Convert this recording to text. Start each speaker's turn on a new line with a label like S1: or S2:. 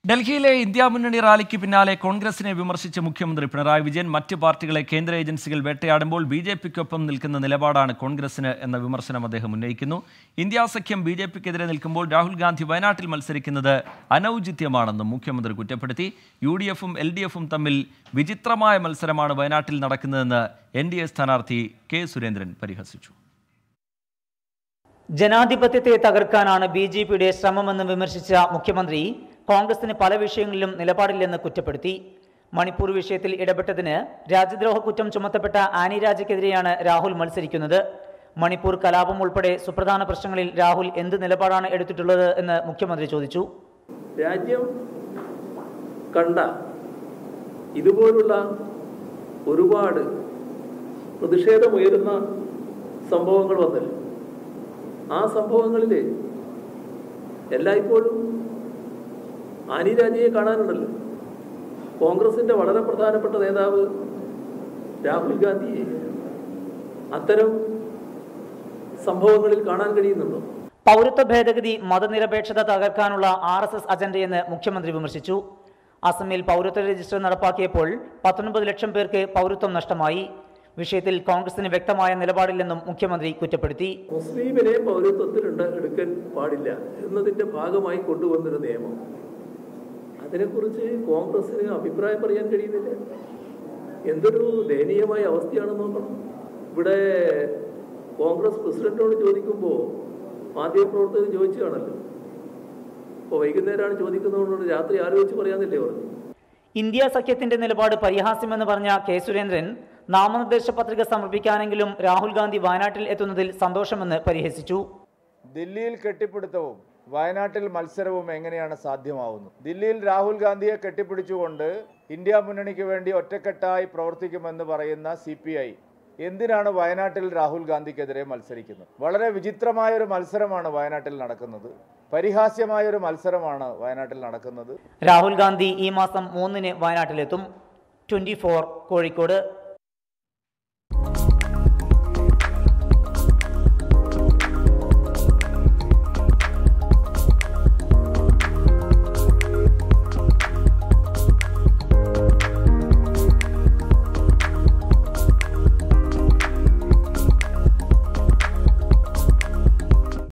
S1: ഡൽഹിയിലെ ഇന്ത്യ മുന്നണി റാലിക്ക് പിന്നാലെ കോൺഗ്രസിനെ വിമർശിച്ച മുഖ്യമന്ത്രി പിണറായി വിജയൻ മറ്റ് പാർട്ടികളെ കേന്ദ്ര ഏജൻസികൾ വേട്ടയാടുമ്പോൾ ബി ജെ പിക്കൊപ്പം നിൽക്കുന്ന നിലപാടാണ് കോൺഗ്രസിന് എന്ന വിമർശനം അദ്ദേഹം ഉന്നയിക്കുന്നു ഇന്ത്യ സഖ്യം ബി ജെ പിക്കെതിരെ നിൽക്കുമ്പോൾ രാഹുൽ ഗാന്ധി വയനാട്ടിൽ മത്സരിക്കുന്നത് അനൌചിത്യമാണെന്നും മുഖ്യമന്ത്രി കുറ്റപ്പെടുത്തി യു ഡി എഫും എൽ ഡി എഫും തമ്മിൽ വിചിത്രമായ മത്സരമാണ് വയനാട്ടിൽ നടക്കുന്നതെന്ന് എൻ ഡി എ സ്ഥാനാർത്ഥി കെ സുരേന്ദ്രൻ പരിഹസിച്ചു
S2: ജനാധിപത്യത്തെ തകർക്കാനാണ് ബി ജെ പിയുടെ ശ്രമമെന്ന് വിമർശിച്ച മുഖ്യമന്ത്രി കോൺഗ്രസിന് പല വിഷയങ്ങളിലും നിലപാടില്ലെന്ന് കുറ്റപ്പെടുത്തി മണിപ്പൂർ വിഷയത്തിൽ ഇടപെട്ടതിന് രാജ്യദ്രോഹ കുറ്റം ചുമത്തപ്പെട്ട ആനി രാജയ്ക്കെതിരെയാണ് രാഹുൽ മത്സരിക്കുന്നത് മണിപ്പൂർ കലാപം ഉൾപ്പെടെ സുപ്രധാന പ്രശ്നങ്ങളിൽ രാഹുൽ എന്ത് നിലപാടാണ് എടുത്തിട്ടുള്ളത് എന്ന് മുഖ്യമന്ത്രി ചോദിച്ചു
S3: രാജ്യം കണ്ട ഇതുപോലുള്ള ഒരുപാട് പ്രതിഷേധമുയരുന്ന സംഭവങ്ങൾ വന്നല്ലോ ആ സംഭവങ്ങളിൽ എല്ലായ്പ്പോഴും ആനി രാജയെ കാണാനുണ്ടല്ലോ കോൺഗ്രസിന്റെ വളരെ പ്രധാനപ്പെട്ട നേതാവ് രാഹുൽ ഗാന്ധിയെ അത്തരം സംഭവങ്ങളിൽ കാണാൻ കഴിയുന്നുണ്ടോ
S2: പൗരത്വ ഭേദഗതി മതനിരപേക്ഷത തകർക്കാനുള്ള ആർ എസ് എസ് അജണ്ടയെന്ന് മുഖ്യമന്ത്രി വിമർശിച്ചു അസമിൽ പൗരത്വ രജിസ്റ്റർ നടപ്പാക്കിയപ്പോൾ പത്തൊൻപത് ലക്ഷം പേർക്ക് പൗരത്വം നഷ്ടമായി വിഷയത്തിൽ കോൺഗ്രസിന് വ്യക്തമായ നിലപാടില്ലെന്നും മുഖ്യമന്ത്രി കുറ്റപ്പെടുത്തി
S3: മുസ്ലിമിനെ പൗരത്വത്തിൽ ഉണ്ട് എടുക്കാൻ പാടില്ല എന്നതിന്റെ ഭാഗമായി കൊണ്ടുവന്നൊരു നിയമം അതിനെക്കുറിച്ച് കോൺഗ്രസിന് അഭിപ്രായം പറയാൻ കഴിയുന്നില്ല എന്തൊരു ദയനീയമായ അവസ്ഥയാണെന്ന് നോക്കണം ഇവിടെ കോൺഗ്രസ് പ്രസിഡന്റിനോട് ചോദിക്കുമ്പോൾ മാധ്യമപ്രവർത്തകർ ചോദിച്ചതാണല്ലോ അപ്പോൾ വൈകുന്നേരമാണ് ചോദിക്കുന്നതുകൊണ്ട് രാത്രി ആലോചിച്ച് പറയാന്നില്ലേ പറഞ്ഞു
S2: ഇന്ത്യ സഖ്യത്തിന്റെ നിലപാട് പരിഹാസ്യമെന്ന് പറഞ്ഞ കെ സുരേന്ദ്രൻ നാമനിർദ്ദേശ പത്രിക സമർപ്പിക്കാനെങ്കിലും രാഹുൽ ഗാന്ധി വയനാട്ടിൽ എത്തുന്നതിൽ സന്തോഷമെന്ന് പരിഹസിച്ചു
S4: ദില്ലിയിൽ കെട്ടിപ്പിടുത്തവും വയനാട്ടിൽ മത്സരവും എങ്ങനെയാണ് സാധ്യമാവുന്നത് ദില്ലിയിൽ രാഹുൽ ഗാന്ധിയെ കെട്ടിപ്പിടിച്ചുകൊണ്ട് ഇന്ത്യ മുന്നണിക്ക് വേണ്ടി ഒറ്റക്കെട്ടായി പ്രവർത്തിക്കുമെന്ന് പറയുന്ന സി പി ഐ എന്തിനാണ് വയനാട്ടിൽ രാഹുൽ ഗാന്ധിക്കെതിരെ മത്സരിക്കുന്നത് വളരെ വിചിത്രമായ ഒരു മത്സരമാണ് വയനാട്ടിൽ നടക്കുന്നത് പരിഹാസ്യമായ ഒരു മത്സരമാണ് വയനാട്ടിൽ നടക്കുന്നത്
S2: രാഹുൽ ഗാന്ധി ഈ മാസം മൂന്നിന് വയനാട്ടിലെത്തും ട്വന്റി കോഴിക്കോട്